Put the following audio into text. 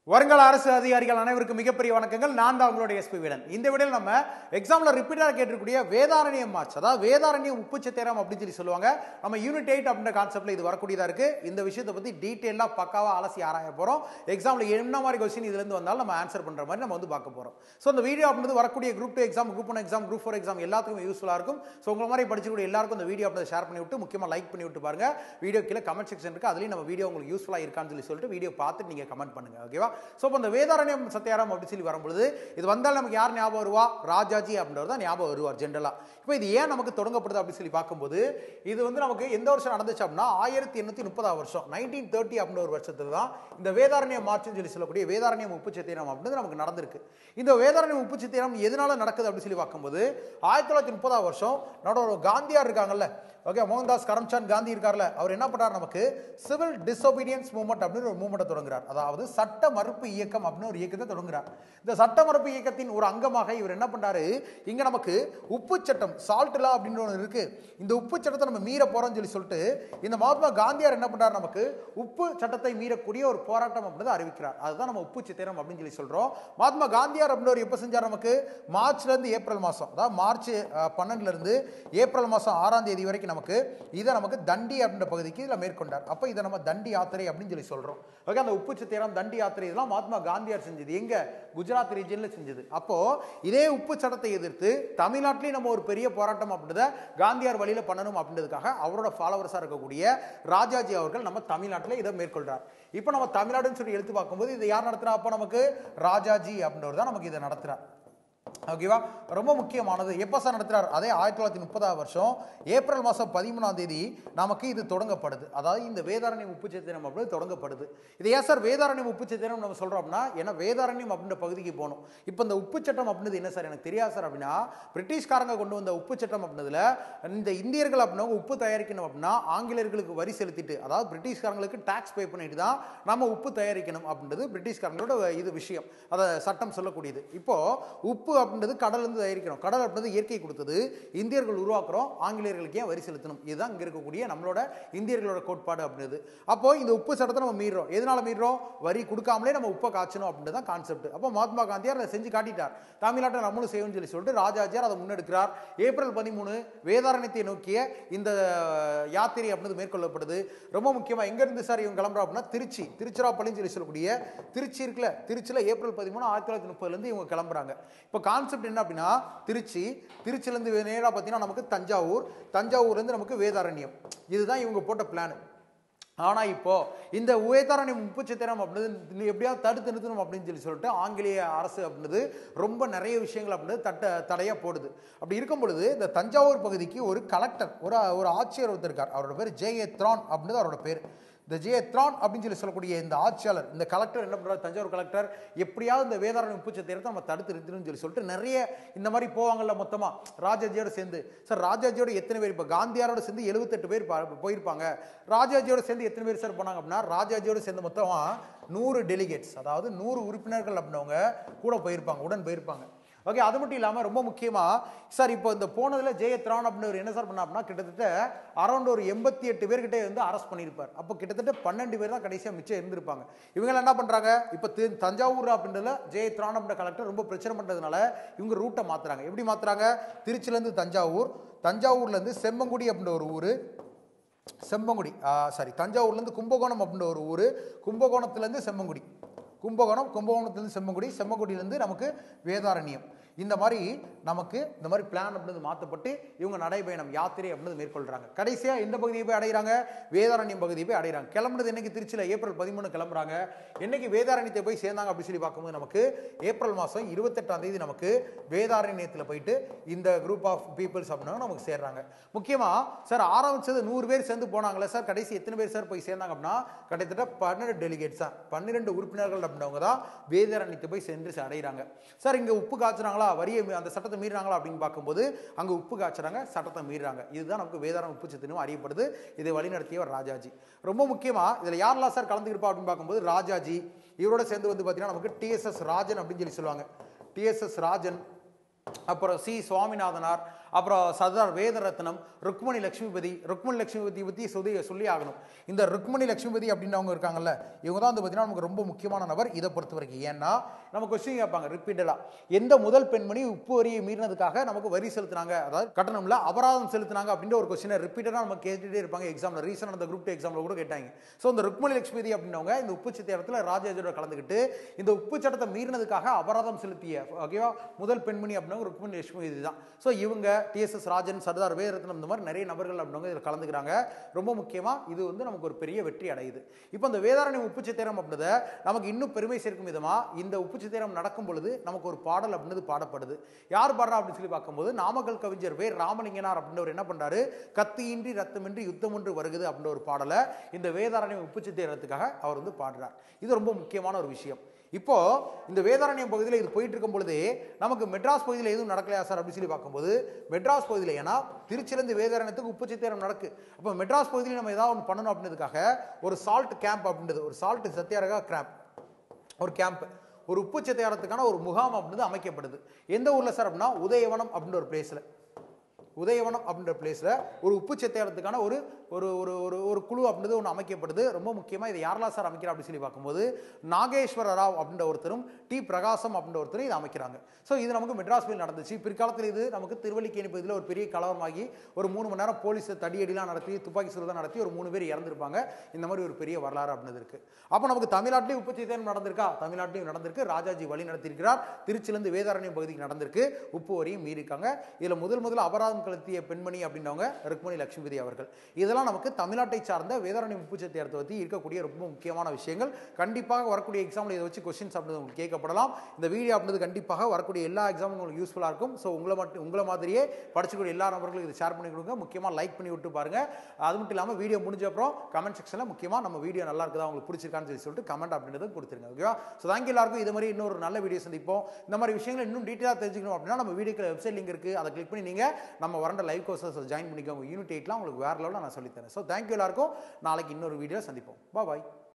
வருங்கால அரசு அதிகாரிகள் அனைவருக்கும் மிகப்பெரிய வணக்கங்கள் நான் தான் உங்களுடைய எஸ்பி வீடன் இந்த வீடியோவில் நம்ம எக்ஸாம்ல ரிப்பீட்டாக கேட்டிருக்கக்கூடிய வேதாரண்யம் மார்ச் அதாவது வேதாரண்யம் உப்பு சித்திரம் அப்படின்னு சொல்லி சொல்லுவாங்க நம்ம யூனிட் எயிட் அப்படின்ற கான்செப்ட்ல இது வரக்கூடியதா இருக்கு இந்த விஷயத்தை பத்தி டீட்டெயிலாக பக்காவா அலசி ஆராய போறோம் எக்ஸாம்ல என்ன மாதிரி கொஸ்டின் இதுல இருந்து வந்தாலும் நம்ம ஆன்சர் பண்ற மாதிரி நம்ம வந்து பார்க்க போறோம் ஸோ இந்த வீடியோ அப்படின்றது வரக்கூடிய group two exam group one exam group four exam எல்லாத்துக்கும் யூஸ்ஃபுல்லாக இருக்கும் ஸோ உங்களை மாதிரி படிச்சக்கூடிய எல்லாருக்கும் இந்த வீடியோ அப்படின்றத ஷேர் பண்ணி விட்டு முக்கியமாக லைக் பண்ணி விட்டு பாருங்க வீடியோ கீழே கமெண்ட் செக்ஷன் இருக்கு அதுலேயும் நம்ம வீடியோ உங்களுக்கு யூஸ்ஃபுல்லாக இருக்கான்னு சொல்லி சொல்லிட்டு வீடியோ பார்த்துட்டு நீங்க கமெண்ட் பண்ணுங்க ஓகேவா ஸோ இப்போ இந்த வேதாரண்யம் சத்தியாரம் அப்படின்னு சொல்லி வரும்பொழுது இது வந்தால் நமக்கு யார் ஞாபகம் வருவா ராஜாஜி அப்படின்றவர் தான் ஞாபகம் வருவார் ஜென்ரலா இப்போ இது ஏன் நமக்கு தொடங்கப்படுது அப்படின்னு சொல்லி பார்க்கும்போது இது வந்து நமக்கு எந்த வருஷம் நடந்துச்சு அப்படின்னா ஆயிரத்தி எண்ணூத்தி முப்பதாம் வருஷம் நைன்டீன் தேர்ட்டி அப்படின்ற ஒரு வருஷத்துல தான் இந்த வேதாரண்யம் மார்ச்னு சொல்லி சொல்லக்கூடிய வேதாரண்யம் உப்பு சித்திரம் அப்படின்றது நமக்கு நடந்திருக்கு இந்த வேதாரண்யம் உப்பு சித்திரம் எதனால நடக்குது அப்படின்னு சொல்லி பார்க்கும்போது ஆயிரத்தி தொள்ளாயிரத்தி முப்பதாம் வருஷம் நம்மளோட ஒரு காந்தியார் இருக்காங்கல்ல ஓகே மோகன்தாஸ் கரம்சாந்த் காந்தி இருக்கார்ல அவர் என்ன பண்றாரு நமக்கு சிவில் டிசோபீடியன்ஸ் மூவ்மெண்ட் அப்படின்னு ஒரு மூவ்மெண்ட்டை தொடங்குறார் அதாவது சட்ட மறுப்பு இயக்கம் அப்படின்னு ஒரு இயக்கத்தை தொடங்குறார் இந்த சட்ட மறுப்பு இயக்கத்தின் ஒரு அங்கமாக இவர் என்ன பண்றாரு இங்க நமக்கு உப்பு சட்டம் சால்ட் லா அப்படின்னு ஒன்று இருக்கு இந்த உப்பு சட்டத்தை நம்ம மீற போறோம்னு சொல்லி சொல்லிட்டு இந்த மகாத்மா காந்தியார் என்ன பண்றாரு நமக்கு உப்பு சட்டத்தை மீறக்கூடிய ஒரு போராட்டம் அப்படின்னு அறிவிக்கிறார் அதுதான் நம்ம உப்பு சித்திரம் அப்படின்னு சொல்லி சொல்றோம் மகாத்மா காந்தியார் அப்படின்னு எப்போ செஞ்சார் நமக்கு மார்ச்ல இருந்து ஏப்ரல் மாசம் அதாவது மார்ச் அஹ், பன்னெண்டுல இருந்து ஏப்ரல் மாசம் ஆறாம் தேதி வரைக்கும் நமக்கு இதை நமக்கு தண்டி அப்படின்ற பகுதிக்கு இதில் மேற்கொண்டார் அப்போ இதை நம்ம தண்டி யாத்திரை அப்படின்னு சொல்லி சொல்றோம் ஓகே அந்த உப்பு சித்திரம் தண்டி யாத்திரை இதெல்லாம் மகாத்மா காந்தியார் செஞ்சது எங்க குஜராத் ரீஜன்ல செஞ்சது அப்போ இதே உப்பு சட்டத்தை எதிர்த்து தமிழ்நாட்டிலேயும் நம்ம ஒரு பெரிய போராட்டம் அப்படின்றத காந்தியார் வழியில பண்ணணும் அப்படின்றதுக்காக அவரோட ஃபாலோவர்ஸாக இருக்கக்கூடிய ராஜாஜி அவர்கள் நம்ம தமிழ்நாட்டில் இதை மேற்கொள்றார் இப்போ நம்ம தமிழ்நாடுன்னு சொல்லி எடுத்து பார்க்கும்போது இதை யார் நடத்துறா அப்போ நமக்கு ராஜாஜி அப்படின்றவர் தான் நமக்கு இதை நடத்துறார் ஓகேவா ரொம்ப முக்கியமானது எப்போ சார் நடத்துறார் அதே ஆயிரத்தி தொள்ளாயிரத்தி முப்பதாம் வருஷம் ஏப்ரல் மாதம் பதிமூணாம் தேதி நமக்கு இது தொடங்கப்படுது அதாவது இந்த வேதாரண்யம் உப்பு சித்திரம் அப்படின்னு தொடங்கப்படுது இது ஏன் சார் வேதாரண்யம் உப்பு சித்திரம் நம்ம சொல்றோம் அப்படின்னா ஏன்னா வேதாரண்யம் அப்படின்ற பகுதிக்கு போகணும் இப்போ இந்த உப்பு சட்டம் அப்படின்றது என்ன சார் எனக்கு தெரியாது சார் அப்படின்னா பிரிட்டிஷ்காரங்க கொண்டு வந்த உப்பு சட்டம் அப்படின்றதுல இந்த இந்தியர்கள் அப்படின்னா உப்பு தயாரிக்கணும் அப்படின்னா ஆங்கிலேயர்களுக்கு வரி செலுத்திட்டு அதாவது பிரிட்டிஷ்காரங்களுக்கு டாக்ஸ் பே பண்ணிட்டு தான் நம்ம உப்பு தயாரிக்கணும் அப்படின்றது பிரிட்டிஷ்காரங்களோட இது விஷயம் அதை சட்டம் சொல்லக்கூடியது இப்போ உப்பு அப்படின்றது கடல்ல இருந்து தயாரிக்கிறோம் கடல் அப்படின்றது இயற்கை கொடுத்தது இந்தியர்கள் உருவாக்குறோம் ஆங்கிலேயர்களுக்கு ஏன் வரி செலுத்தணும் இதுதான் இங்க இருக்கக்கூடிய நம்மளோட இந்தியர்களோட கோட்பாடு அப்படின்றது அப்போ இந்த உப்பு சட்டத்தை நம்ம மீறோம் எதனால மீறோம் வரி கொடுக்காமலே நம்ம உப்பை காய்ச்சணும் அப்படின்றது தான் கான்செப்ட் அப்போ மகாத்மா காந்தியார் அதை செஞ்சு காட்டிட்டார் தமிழ்நாட்டை நம்மளும் செய்யணும்னு சொல்லி சொல்லிட்டு ராஜாஜியார் அதை முன்னெடுக்கிறார் ஏப்ரல் பதிமூணு வேதாரண்யத்தை நோக்கிய இந்த யாத்திரை அப்படின்றது மேற்கொள்ளப்படுது ரொம்ப முக்கியமா எங்க இருந்து சார் இவங்க கிளம்புறா அப்படின்னா திருச்சி திருச்சிராப்பள்ளின்னு சொல்லி சொல்லக்கூடிய திருச்சி இருக்குல்ல திருச்சியில் ஏப்ரல் பதிமூணு ஆயிரத்தி தொள்ளாயிரத்தி முப்பதுலேருந்து இவங்க கிளம்புறாங்க இப்போ கான்செப்ட் என்ன அப்படின்னா திருச்சி திருச்சியிலேருந்து நேராக பார்த்தீங்கன்னா நமக்கு தஞ்சாவூர் தஞ்சாவூர்லேருந்து நமக்கு வேதாரண்யம் இதுதான் இவங்க போட்ட பிளான் ஆனா இப்போ இந்த வேதாரண்யம் உப்பு சித்திரம் அப்படின்றது எப்படியாவது தடுத்து நிறுத்தணும் அப்படின்னு சொல்லி சொல்லிட்டு ஆங்கிலேய அரசு அப்படின்றது ரொம்ப நிறைய விஷயங்கள் அப்படின்றது தட்ட தடையா போடுது அப்படி இருக்கும் பொழுது இந்த தஞ்சாவூர் பகுதிக்கு ஒரு கலெக்டர் ஒரு ஒரு ஆட்சியர் ஒருத்தர் இருக்கார் அவரோட பேர் ஜே ஏ த்ரான் அப்படின்றது அவரோட பேர் இந்த ஜே த்ரான் அப்படின்னு சொல்லி சொல்லக்கூடிய இந்த ஆட்சியாளர் இந்த கலெக்டர் என்ன பண்றாரு தஞ்சாவூர் கலெக்டர் எப்படியாவது இந்த வேதாரண்யம் உப்பு சத்திரத்தை நம்ம தடுத்து நிறுத்தணும்னு சொல்லி சொல்லிட்டு நிறைய இந்த மாதிரி போவாங்கல்ல மொத்தமா ராஜாஜியோட சேர்ந்து சார் ராஜாஜியோட எத்தனை பேர் இப்போ காந்தியாரோட சேர்ந்து எழுபத்தெட்டு பேர் பா- போயிருப்பாங்க ராஜாஜியோட சேர்ந்து எத்தனை பேர் சார் போனாங்க அப்படின்னா ராஜாஜியோட சேர்ந்து மொத்தமா நூறு டெலிகேட்ஸ் அதாவது நூறு உறுப்பினர்கள் அப்படின்னவங்க கூட போயிருப்பாங்க உடன் போயிருப்பாங்க ஓகே அது மட்டும் இல்லாமல் ரொம்ப முக்கியமாக சார் இப்போ இந்த போனதில் ஜெயத்ரான் அப்படின்னு என்ன சார் பண்ணா அப்படின்னா கிட்டத்தட்ட அரௌண்ட் ஒரு எண்பத்தி எட்டு பேர்கிட்ட வந்து அரெஸ்ட் பண்ணியிருப்பார் அப்போ கிட்டத்தட்ட பன்னெண்டு பேர் தான் கடைசியாக மிச்சம் இருந்திருப்பாங்க இவங்க என்ன பண்ணுறாங்க இப்போ தி- தஞ்சாவூர் அப்படின்றதுல ஜெயத்ரான் அப்படின்ற கலெக்டர் ரொம்ப பிரச்சனை பண்ணுறதுனால இவங்க ரூட்டை மாற்றுறாங்க எப்படி மாற்றுறாங்க திருச்சிலேருந்து தஞ்சாவூர் தஞ்சாவூர்லேருந்து செம்மங்குடி அப்படின்ற ஒரு ஊர் செம்மங்குடி சாரி தஞ்சாவூர்லேருந்து கும்பகோணம் அப்படின்ற ஒரு ஊர் கும்பகோணத்துலேருந்து செம்மங்குடி கும்பகோணம் கும்பகோணத்துலேருந்து செம்மங்குடி செம்மங்குடியிலேருந்து நமக்கு வேதாரண்யம் இந்த மாதிரி நமக்கு இந்த மாதிரி பிளான் அப்படின்றது மாற்றப்பட்டு இவங்க நடைபயணம் யாத்திரை அப்படின்றது மேற்கொள்றாங்க கடைசியாக எந்த பகுதியை போய் அடைகிறாங்க வேதாரண்யம் பகுதியை போய் அடைகிறாங்க கிளம்புனது என்னைக்கு திருச்சியில் ஏப்ரல் பதிமூணு கிளம்புறாங்க என்னைக்கு வேதாரண்யத்தை போய் சேர்ந்தாங்க அப்படின்னு சொல்லி பார்க்கும்போது நமக்கு ஏப்ரல் மாதம் இருபத்தெட்டாம் தேதி நமக்கு வேதாரண்யத்தில் போயிட்டு இந்த குரூப் ஆஃப் பீப்புள்ஸ் அப்படின்னா நமக்கு சேர்றாங்க முக்கியமாக சார் ஆரம்பிச்சது நூறு பேர் சேர்ந்து போனாங்களே சார் கடைசி எத்தனை பேர் சார் போய் சேர்ந்தாங்க அப்படின்னா கிட்டத்தட்ட பன்னெண்டு டெலிகேட்ஸ் தான் பன்னிரெண்டு உறுப்பினர்கள் அப்படின்றவங்க தான் வேதாரண்யத்தை போய் சென்று அடைகிறாங்க சார் இங்கே உப்பு காய்ச்சுறாங்களா வரியை மீ- அந்த சட்டத்தை மீறாங்களா அப்படின்னு பார்க்கும்போது அங்கே உப்பு காய்ச்சுறாங்க சட்டத்தை மீறாங்க இதுதான் நமக்கு வேதாரம் உப்பு சத்தினும் அறியப்படுது இதை வழிநடத்தியவர் ராஜாஜி ரொம்ப முக்கியமாக இதில் யாரெல்லாம் சார் கலந்துக்கிருப்பா அப்படின்னு பார்க்கும்போது ராஜாஜி இவரோட சேர்ந்து வந்து பார்த்தீங்கன்னா நமக்கு டிஎஸ்எஸ் ராஜன் அப்படின்னு சொல்லி சொல்லுவாங்க டிஎஸ்எஸ் ராஜன் அப்புறம் சி சுவாமிநாதனார் அப்புறம் சர்தார் வேதரத்னம் ருக்மணி லட்சுமிபதி ருக்மணி லட்சுமிபதி பற்றி சொல்லி சொல்லி ஆகணும் இந்த ருக்மணி லட்சுமிபதி அப்படின்றவங்க இருக்காங்கல்ல இவங்க தான் வந்து பார்த்தீங்கன்னா நமக்கு ரொம்ப முக்கியமான நபர் இதை பொறுத்த வரைக்கும் ஏன்னா நம்ம கொஸ்டின் கேட்பாங்க ரிப்பீட்டடாக எந்த முதல் பெண்மணி உப்பு வரியை மீறினதுக்காக நமக்கு வரி செலுத்தினாங்க அதாவது கட்டணம்ல அபராதம் செலுத்தினாங்க அப்படின்ற ஒரு கொஸ்டினை ரிப்பீட்டடாக நம்ம கேட்டுட்டே இருப்பாங்க எக்ஸாமில் ரீசன் அந்த குரூப் டூ எக்ஸாமில் கூட கேட்டாங்க ஸோ இந்த ருக்மணி லட்சுமிபதி அப்படின்னவங்க இந்த உப்பு சத்தியாரத்தில் ராஜேஜோட கலந்துக்கிட்டு இந்த உப்பு சட்டத்தை மீறினதுக்காக அபராதம் செலுத்திய ஓகேவா முதல் பெண்மணி அப்படின்னவங்க ருக்மணி லட்சுமிபதி தான் ஸோ இவங்க டிஎஸ்எஸ் ராஜன் சர்தார் வேரத்னம் இந்த மாதிரி நிறைய நபர்கள் அப்படின்னவங்க இதில் கலந்துக்கிறாங்க ரொம்ப முக்கியமாக இது வந்து நமக்கு ஒரு பெரிய வெற்றி அடையுது இப்போ இந்த வேதாரண்யம் உப்பு சித்திரம் அப்படின்றத நமக்கு இன்னும் பெருமை சேர்க்கும் விதமாக இந்த உப்பு சித்திரம் நடக்கும் பொழுது நமக்கு ஒரு பாடல் அப்படின்றது பாடப்படுது யார் பாடுறா அப்படின்னு சொல்லி பார்க்கும்போது நாமக்கல் கவிஞர் வே ராமலிங்கனார் அப்படின்றவர் என்ன பண்றாரு கத்தியின்றி ரத்தமின்றி யுத்தம் ஒன்று வருகுது அப்படின்ற ஒரு பாடலை இந்த வேதாரண்யம் உப்பு சித்திரத்துக்காக அவர் வந்து பாடுறார் இது ரொம்ப முக்கியமான ஒரு விஷயம் இப்போ இந்த வேதாரண்யம் பகுதியில் இது போயிட்டு இருக்கும் பொழுதே நமக்கு மெட்ராஸ் பகுதியில் எதுவும் நடக்கலையா சார் அப்படின்னு சொல்லி பார்க்கும்போது மெட்ராஸ் பகுதியில் ஏன்னா திருச்சிலேருந்து வேதாரண்யத்துக்கு உப்பு சித்திரம் நடக்கு அப்போ மெட்ராஸ் பகுதியில் நம்ம ஏதாவது ஒன்று பண்ணணும் அப்படின்றதுக்காக ஒரு சால்ட் கேம்ப் அப்படின்றது ஒரு சால்ட் சத்தியாரகா கேம்ப் ஒரு கேம்ப் ஒரு உப்பு சத்தியாரத்துக்கான ஒரு முகாம் அப்படின்றது அமைக்கப்படுது எந்த ஊரில் சார் அப்படின்னா உதயவனம் அப்படின்ற ஒரு பிளேஸில் உதயவனம் அப்படின்ற பிளேஸில் ஒரு உப்பு சத்தியாரத்துக்கான ஒரு ஒரு ஒரு ஒரு ஒரு குழு அப்படின்றது ஒன்று அமைக்கப்படுது ரொம்ப முக்கியமாக இதை யாரெல்லாம் சார் அமைக்கிறா அப்படின்னு சொல்லி பார்க்கும்போது நாகேஸ்வர ராவ் அப்படின்ற ஒருத்தரும் டி பிரகாசம் அப்படின்ற ஒருத்தரும் இதை அமைக்கிறாங்க ஸோ இது நமக்கு மெட்ராஸில் நடந்துச்சு பிற்காலத்தில் இது நமக்கு திருவல்லிக்கேணி பகுதியில் ஒரு பெரிய கலவரமாகி ஒரு மூணு மணி நேரம் போலீஸ் தடியடிலாம் நடத்தி துப்பாக்கி சூடுதான் நடத்தி ஒரு மூணு பேர் இறந்துருப்பாங்க இந்த மாதிரி ஒரு பெரிய வரலாறு அப்படின்றது இருக்கு அப்போ நமக்கு தமிழ்நாட்டிலையும் உப்பு சத்தியாரம் நடந்திருக்கா தமிழ்நாட்டிலையும் நடந்திருக்கு ராஜாஜி வழி நடத்தியிருக்கிறார் திருச்சிலேருந்து வேதாரண்யம் பகுதிக்கு நடந்திருக்கு உப்பு வரியும் மீறிருக்காங்க இதில் முதல் முதல் அபராதம் கழுத்திய பெண்மணி அப்படின்றவங்க ருக்மணி லட்சுமிபதி அவர்கள் இதெல்லாம் நமக்கு தமிழ்நாட்டை சார்ந்த வேதாரண்யம் உப்பு சத்தியாரத்தை பற்றி இருக்கக்கூடிய ரொம்ப முக்கியமான விஷயங்கள் கண்டிப்பாக வரக்கூடிய எக்ஸாமில் இதை வச்சு கொஸ்டின்ஸ் அப்படின்றது உங்களுக்கு கேட்கப்படலாம் இந்த வீடியோ அப்படின்றது கண்டிப்பாக வரக்கூடிய எல்லா எக்ஸாமும் உங்களுக்கு யூஸ்ஃபுல்லாக இருக்கும் ஸோ உங்களை மட்டும் உங்களை மாதிரியே படிச்சக்கூடிய எல்லா நபர்களுக்கும் இதை ஷேர் பண்ணி கொடுங்க முக்கியமாக லைக் பண்ணி விட்டு பாருங்க அது மட்டும் இல்லாமல் வீடியோ முடிஞ்ச அப்புறம் கமெண்ட் செக்ஷனில் முக்கியமாக நம்ம வீடியோ நல்லா இருக்குதா உங்களுக்கு பிடிச்சிருக்கான்னு சொல்லி சொல்லிட்டு கமெண்ட் அப்படின்றதும் கொடுத்துருங்க ஓகேவா ஸோ தேங்க்யூ எல்லாருக்கும் இது மாதிரி இன்னொரு நல்ல வீடியோ சந்திப்போம் இந்த மாதிரி விஷயங்களை இன்னும் டீட்டெயிலாக தெரிஞ்சுக்கணும் அப்படின்னா நம்ம வீடியோக்கு வெப்சைட் லிங்க் இருக்குது அதை கிளிக் பண்ணி நீங்கள் நம்ம வரண்ட லைவ் கோர்சஸ் ஜாயின் பண்ணிக்கோங்க யூனிட் எயிட்லாம் உங்களுக்கு வேறு லெவலில் நான் சொல்லித்தரேன் ஸோ தேங்க்யூ எல்லாருக்கும் நாளைக்கு இன்னொரு வீடியோ சந்திப்போம் பாய்